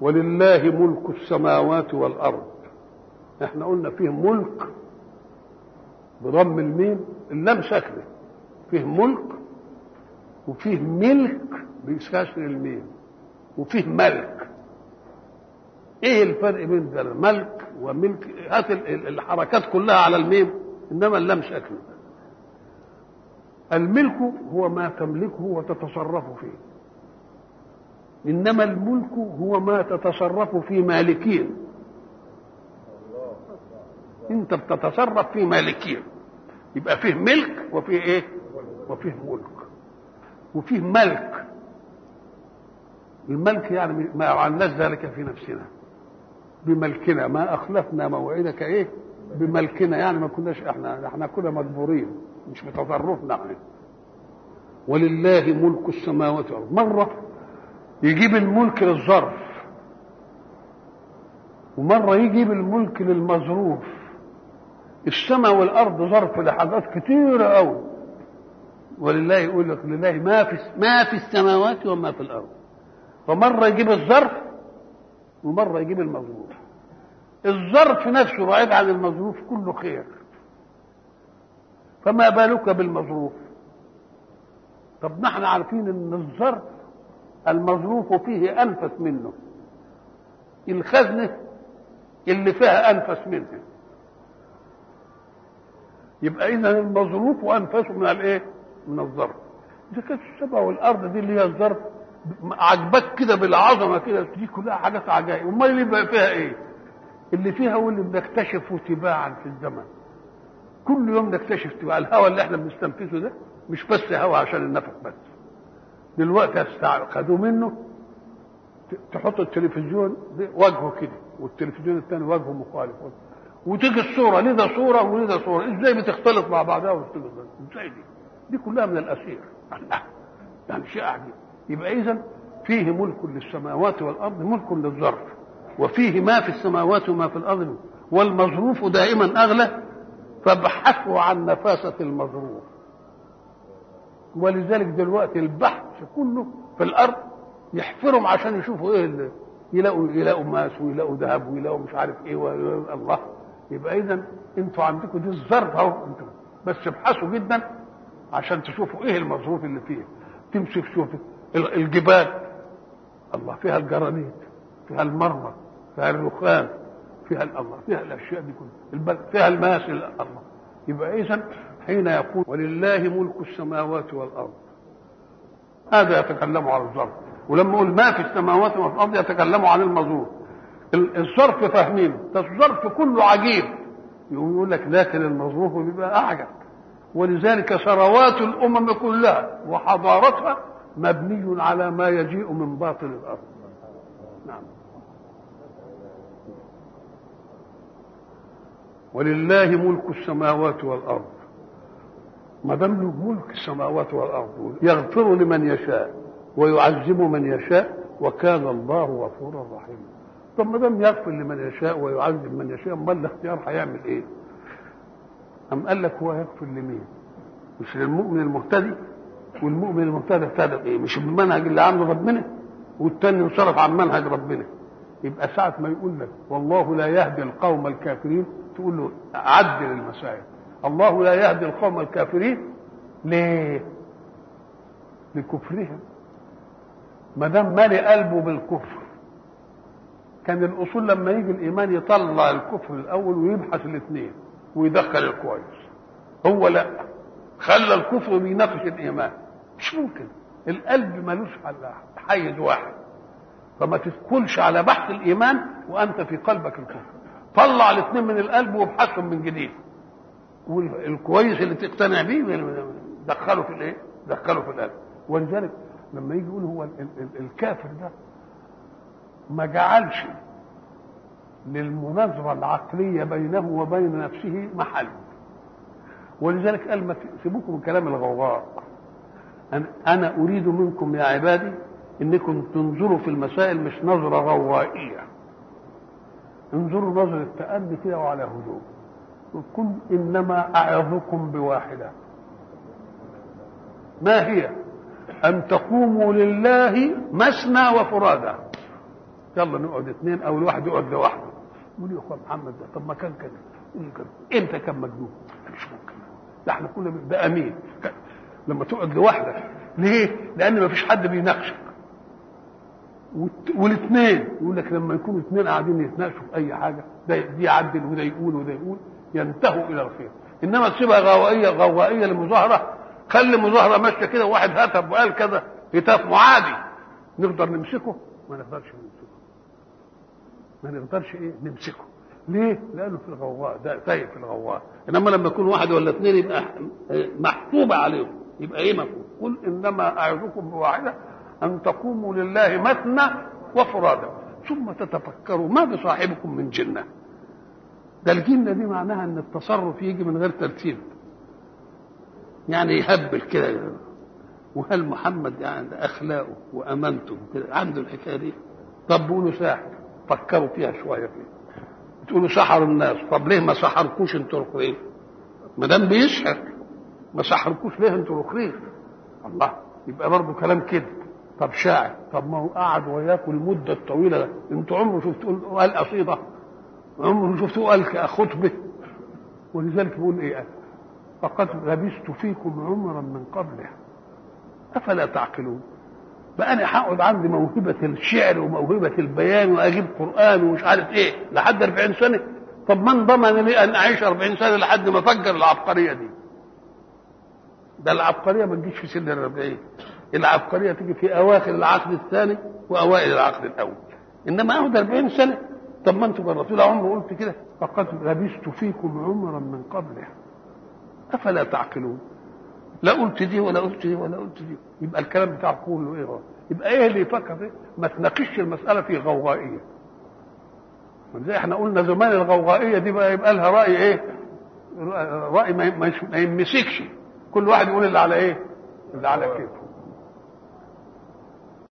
ولله ملك السماوات والارض احنا قلنا فيه ملك بضم الميم اللام ساكنه فيه ملك وفيه ملك بكسر الميم وفيه ملك ايه الفرق بين ده ملك وملك هات الحركات كلها على الميم انما اللام ساكنه الملك هو ما تملكه وتتصرف فيه انما الملك هو ما تتصرف في مالكين انت بتتصرف في مالكين يبقى فيه ملك وفيه ايه وفيه ملك وفيه ملك الملك يعني ما فعلناش ذلك في نفسنا بملكنا ما اخلفنا موعدك ايه بملكنا يعني ما كناش احنا احنا كنا مجبورين مش بتصرفنا احنا ولله ملك السماوات والارض مره يجيب الملك للظرف ومره يجيب الملك للمظروف السماء والارض ظرف لحاجات كتيره قوي ولله يقول لك لله ما في ما في السماوات وما في الارض فمره يجيب الظرف ومره يجيب المظروف الظرف نفسه بعيد عن المظروف كله خير فما بالك بالمظروف طب نحن عارفين ان الظرف المظروف فيه انفس منه الخزنه اللي فيها انفس منه يبقى اذا المظروف وانفسه من الايه من الظرف اذا كانت السماء والارض دي اللي هي الظرف عجبك كده بالعظمه كده دي كلها حاجات عجائب امال اللي بقى فيها ايه اللي فيها هو اللي بنكتشفه تباعا في الزمن كل يوم نكتشف تباع الهواء اللي احنا بنستنفذه ده مش بس هواء عشان النفق بس دلوقتي خدوه منه تحط التلفزيون وجهه كده والتلفزيون الثاني وجهه مخالف وتيجي الصوره لذا صوره ولذا صوره ازاي بتختلط مع بعضها وتيجي ازاي دي دي كلها من الاسير يعني شيء عجيب يبقى اذا فيه ملك للسماوات والارض ملك للظرف وفيه ما في السماوات وما في الارض والمظروف دائما اغلى فابحثوا عن نفاسه المظروف ولذلك دلوقتي البحث كله في الارض يحفرهم عشان يشوفوا ايه اللي يلاقوا يلاقوا ماس ويلاقوا ذهب ويلاقوا مش عارف ايه الله يبقى اذا انتوا عندكم دي الظرف اهو انتوا بس ابحثوا جدا عشان تشوفوا ايه المظروف اللي فيه تمشي تشوف الجبال الله فيها الجرانيت فيها المرمر فيها الرخام فيها الله فيها الاشياء دي كلها فيها الماس الله يبقى اذا حين يقول ولله ملك السماوات والارض هذا يتكلم عن الظرف ولما يقول ما في السماوات وما في الارض يتكلم عن المظروف الظرف فاهمين الظرف كله عجيب يقول لك لكن المظروف بيبقى اعجب ولذلك ثروات الامم كلها وحضارتها مبني على ما يجيء من باطن الارض نعم ولله ملك السماوات والارض ما دام له ملك السماوات والارض يغفر لمن يشاء ويعذب من يشاء وكان الله غفورا رحيما طب ما دام يغفر لمن يشاء ويعذب من يشاء امال الاختيار هيعمل ايه؟ أم قال لك هو يغفر لمين؟ مش للمؤمن المهتدي والمؤمن المهتدي اهتدى بايه؟ مش بالمنهج اللي عنده ربنا والتاني انصرف عن منهج ربنا يبقى ساعة ما يقول لك والله لا يهدي القوم الكافرين تقول له عدل المسائل الله لا يهدي القوم الكافرين ليه؟ لكفرهم ما دام مالي قلبه بالكفر كان الاصول لما يجي الايمان يطلع الكفر الاول ويبحث الاثنين ويدخل الكويس هو لا خلى الكفر بيناقش الايمان مش ممكن القلب ملوش حيز واحد فما تدخلش على بحث الايمان وانت في قلبك الكفر طلع الاثنين من القلب وابحثهم من جديد والكويس اللي تقتنع بيه دخله في الايه؟ دخله في القلب ولذلك لما يجي يقول هو الكافر ده ما جعلش للمناظرة العقلية بينه وبين نفسه محل ولذلك قال ما سيبوكم من كلام الغوغاء أنا أريد منكم يا عبادي إنكم تنظروا في المسائل مش نظرة غوائية انظروا نظرة تأني كده وعلى هدوء قل إنما أعظكم بواحدة ما هي أن تقوموا لله مثنى وفرادى يلا نقعد اثنين او الواحد يقعد لوحده يقول يا اخويا محمد ده طب ما كان كده يقول كده امتى كان مجنون مش ممكن ده احنا كنا ده امين لما تقعد لوحدك ليه؟ لان ما فيش حد بيناقشك والاثنين يقول لك لما يكونوا اثنين قاعدين يتناقشوا في اي حاجه ده دي يعدل وده يقول وده يقول ينتهوا الى الخير انما تسيبها غوائيه غوائيه لمظاهره خلي مظاهره ماشيه كده وواحد هتف وقال كذا هتاف معادي نقدر نمسكه ما نقدرش نمسكه ما نقدرش ايه نمسكه ليه؟ لانه في الغواء ده سايق في الغواء انما لما يكون واحد ولا اثنين يبقى محسوبه عليهم يبقى ايه مفهوم؟ قل انما اعظكم بواحده ان تقوموا لله مثنى وفرادا ثم تتفكروا ما بصاحبكم من جنه ده الجنه دي معناها ان التصرف يجي من غير ترتيب يعني يهبل كده وهل محمد يعني اخلاقه وامانته كده عنده الحكايه دي طب بيقولوا ساحر فكروا فيها شويه فيه تقولوا سحروا الناس طب ليه ما سحركوش انتوا الاخرين ما دام بيسحر ما سحركوش ليه انتوا الاخرين الله يبقى برضه كلام كده طب شاعر طب ما هو قعد وياكم المده الطويله ده انتوا عمره شفتوا قال قصيده عمره شفتوه قال خطبه ولذلك بيقول ايه فقد لبثت فيكم عمرا من قبله افلا تعقلون بقى انا هقعد عندي موهبه الشعر وموهبه البيان واجيب قران ومش عارف ايه لحد 40 سنه طب من ضمن لي ان اعيش 40 سنه لحد ما افجر العبقريه دي ده العبقريه ما تجيش في سن ال 40 العبقريه تيجي في اواخر العقد الثاني واوائل العقد الاول انما اقعد 40 سنه طب ما انتم الرسول عمره قلت كده فقد لبثت فيكم عمرا من قبله افلا تعقلون لا قلت دي ولا قلت دي ولا قلت دي يبقى الكلام بتاعك كله ايه يبقى ايه اللي يفكر فيه ما تناقشش المساله في غوغائيه زي احنا قلنا زمان الغوغائيه دي بقى يبقى لها راي ايه راي ما يمسكش كل واحد يقول اللي على ايه اللي على كيفه